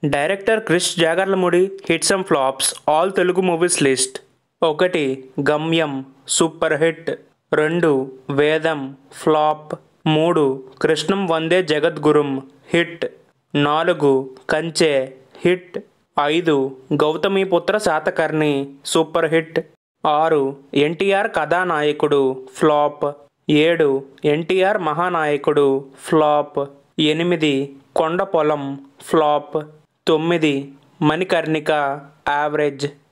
director Krish Jagarlamudi hits and flops all Telugu movies list ఒకటి Gamyam super hit రెండు వేదం ఫ్లాప్ మూడు కృష్ణం వందే జగద్గురుం హిట్ నాలుగు కంచె హిట్ ఐదు గౌతమిపుత్ర శాతకర్ణి సూపర్ హిట్ ఆరు ఎన్టీఆర్ కథానాయకుడు ఫ్లాప్ ఏడు ఎన్టీఆర్ మహానాయకుడు ఫ్లాప్ ఎనిమిది కొండ పొలం ఫ్లాప్ తొమ్మిది మణికర్ణిక యావరేజ్